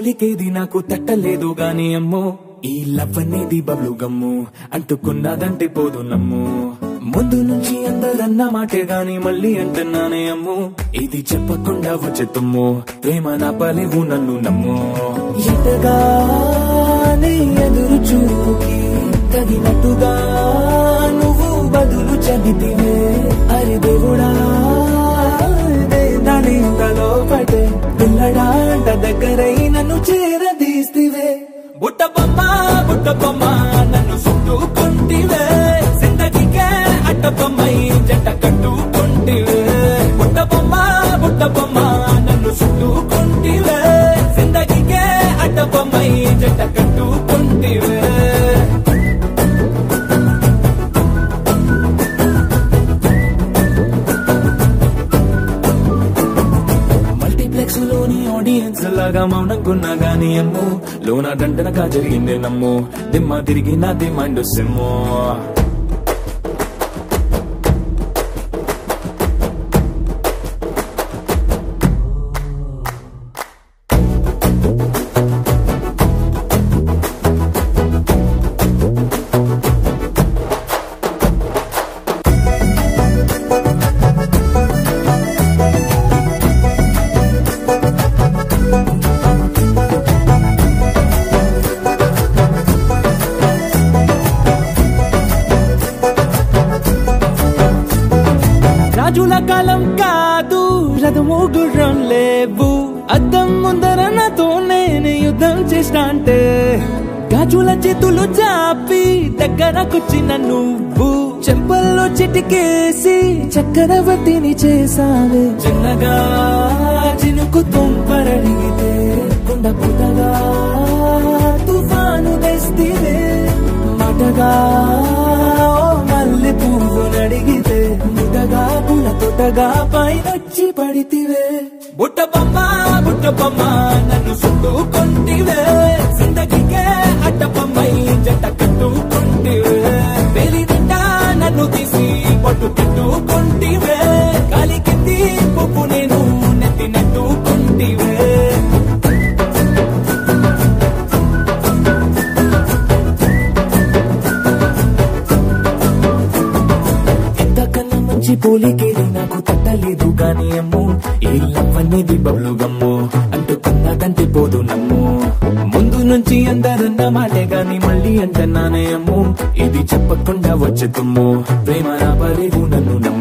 పోలికేది నాకు తట్టలేదు గాని అమ్మో ఈ లవ్ అనేది బబ్లు గమ్ము అంటుకున్నదంటే పోదు నమ్ము ముందు నుంచి అందరన్న మాటే గాని మళ్ళీ అంటున్నానే అమ్ము ఇది చెప్పకుండా వచ్చే తుమ్ము ప్రేమ నా పలేవు నన్ను నమ్ము ఎటగానే ఎదురు చూకి తగినట్టుగా నువ్వు బదులు చెబితివే అరి దేవుడా దాని తలో పటే పిల్లడాంట దగ్గరై నన్ను చేరదీస్తివే బుట్ట బొమ్మ బుట్ట బొమ్మ నన్ను చుట్టుకుంటివే జిందగీకే అట్ట బొమ్మై జంట కట్టుకుంటివే బుట్ట బొమ్మ బుట్ట బొమ్మ నన్ను చుట్టుకుంటివే జిందగీకే అట్ట బొమ్మై జంట కట్టుకుంటివే మల్టీప్లెక్స్ లోని ఆడియన్స్ లాగా మౌనంకున్నా గానీ అమ్ము లోన దండనగా జరిగింది నమ్ము దిమ్మ తిరిగి నా దిమ్మండు సిమ్ము రాజుల కాలం కాదు రథము గుర్రం లేవు అద్దం ముందర నాతో నేను యుద్ధం చేస్తా అంటే గాజుల చేతులు చాపి దగ్గరకొచ్చిన నువ్వు చెంపల్లో చిటికేసి చక్రవర్తిని చేసావే చిన్నగా చినుకు తుంపరడిగితే కుండ పుటగా తుఫాను తెస్తివే మాటగా ఓ మల్లె పువ్వు నడిగితే ముటగా పుల తొటగా పైనొచ్చి పడితివే బుట్ట బొమ్మ బుట్ట బొమ్మ నన్ను చుట్టుకుంటివే జిందగీకే అట్ట బొమ్మై జంట కట్టుకుంటివే వేలి నిండా నన్ను తీసి పట్టు తిట్టుకుంటివే గాలి కింది పువ్వు నేను నెత్తి నెట్టుకుంటివే ఇంతకన్నా మంచి పోలికేది నాకు తట్టలేదు గాని అమ్ము ఈ లవ్ అనేది బబ్లు గమ్ము అంటుకున్నదంటే పోదు నమ్ము ముందు నుంచి అందరన్న మాటే గాని మళ్ళీ అంటున్నానే అమ్ము ఇది చెప్పకుండా వచ్చే తుమ్ము ప్రేమ నా పలేవు నన్ను నమ్ము